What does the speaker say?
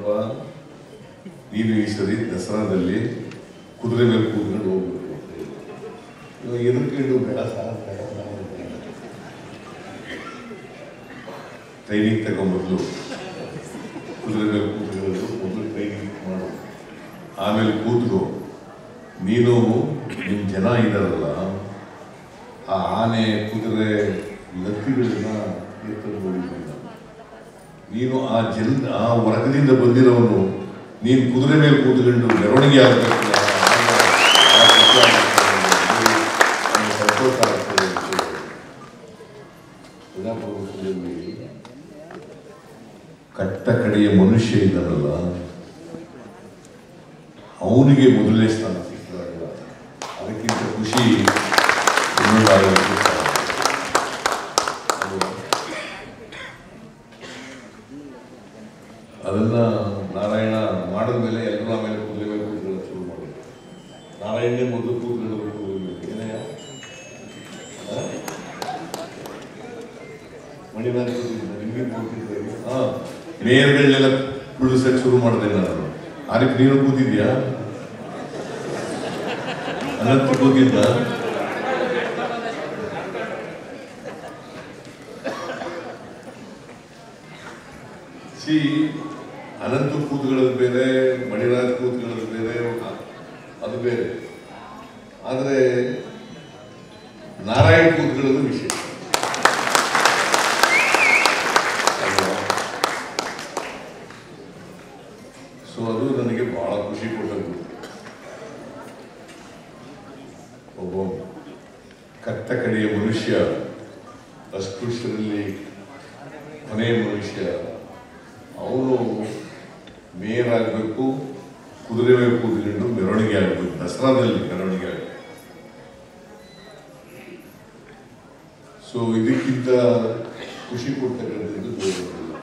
ನೋಡಪ್ಪ ನೀನು ಈ ಸರಿ ದಸರಾದಲ್ಲಿ ಕುದುರೆ ಮೇಲೆ ಕೂತ್ಕೊಂಡು ಹೋಗ್ಬೇಕು ಅಂತ ಹೇಳಿ. ಇವಾಗ ಎದುರ್ಕೊಂಡು ಬೇಡ ಸಾಲ ಬೇಡ ನಾನು ಬೇಡ. ಟ್ರೈನಿಂಗ್ ತಗೊಂಬರ್ಲು ಕುದುರೆ ಮೇಲೆ ಕೂತ್ಕೊಳ್ಳೋದು ಮೊದಲು ಟ್ರೈನಿಂಗ್ ಮಾಡು ಆಮೇಲೆ ಕೂತ್ಕೋ ನೀನು ನಿಮ್ಮ ಜನ ಇದಾರಲ್ಲ ಆ ಆನೆ ಕುದುರೆ ಲತ್ತಿಗಳನ್ನ ಎತ್ತಲು ನೋಡಿದ್ದೀನಿ ನಾನು. ನೀನು ಆ ಜಲ್ ಆ ವರ್ಗದಿಂದ ಬಂದಿರೋನು ನೀನು ಕುದುರೆ ಮೇಲೆ ಕೂತ್ಕೊಂಡು ಮೆರವಣಿಗೆ ಆಗಬೇಕು ಸಂತೋಷ ಆಗ್ತದೆ ಅಂತ ಹೇಳಿ. ಪ್ರಜಾಪ್ರಭುತ್ವದಲ್ಲಿ ಕಟ್ಟ ಕಡೆಯ ಮನುಷ್ಯ ಇದ್ದಾನಲ್ಲ ಅವನಿಗೆ ಮೊದಲನೇ ಸ್ಥಾನ ಸಿಕ್ಕಿದಾಗ ಅದಕ್ಕಿಂತ ಖುಷಿ ಇನ್ನೊಂದಾಗಲಿಕ್ಕೆ ಸಾಧ್ಯ. ಅಲ್ವಾ? ಅದನ್ನ ನಾರಾಯಣ ಮಾಡಿದ ಮೇಲೆ ಎಲ್ಲರೂ ಆಮೇಲೆ ಕುದುರೆ ಮೇಲೆ ಕೂತ್ಕೊಳ್ಳೋದು ಶುರು ಮಾಡಿದ್ರು ನಾರಾಯಣನೇ ಮೊದಲು ಕೂತ್ಕೊಳ್ಳೋದು ಕುದುರೆ ಮೇಲೆ ಏನಯ್ಯ ಆ? ಮಣಿನಾಥ ಕೂತಿದ್ದ, ನಿಮ್ಗೆ ಕೂತಿದ್ರೆ ಹಾ ಮೇಯರ್ಗಳನ್ನೆಲ್ಲ ಕುಳ್ಳಿಸಕ್ಕೆ ಶುರು ಮಾಡಿದೆ ನಾನು ಅದಕ್ಕೆ ನೀನು ಕೂತಿದ್ಯಾ ಅನಂತ ಕೂತಿದ್ದ ಸಿ ಅನಂತ ಕೂತ್ಕೊಳ್ಳೋದು ಬೇರೆ ಮಣಿರಾಜ್ ಕೂತ್ಕೊಳ್ಳೋದು ಬೇರೆ ಅ- ಅದು ಬೇರೆ ಆದರೆ ನಾರಾಯಣ್ ಕೂತ್ಕೊಳ್ಳೋದು ವಿಷಯ ಸೊ ಅದು ನನಗೆ ಬಹಳ ಖುಷಿ ಕೊಟ್ಟದ್ದು ಒಬ್ಬ ಕಟ್ಟ ಕಡೆಯ ಮನುಷ್ಯ ಅಸ್ಪೃಶ್ಯರಲ್ಲಿ ಕೊನೆಯ ಮನುಷ್ಯ ಅವನು ಮೇಯರ್ ಆಗಬೇಕು ಕುದುರೆ ಮೇಲೆ ಕೂತ್ಕೊಂಡು ಮೆರವಣಿಗೆ ಆಗಬೇಕು ದಸರಾದಲ್ಲಿ ಮೆರವಣಿಗೆ ಆಗಬೇಕು ಸೊ ಇದಕ್ಕಿಂತ ಖುಷಿ ಕೊಡ್ತಕ್ಕಂಥದ್ದು ಬೇರೆ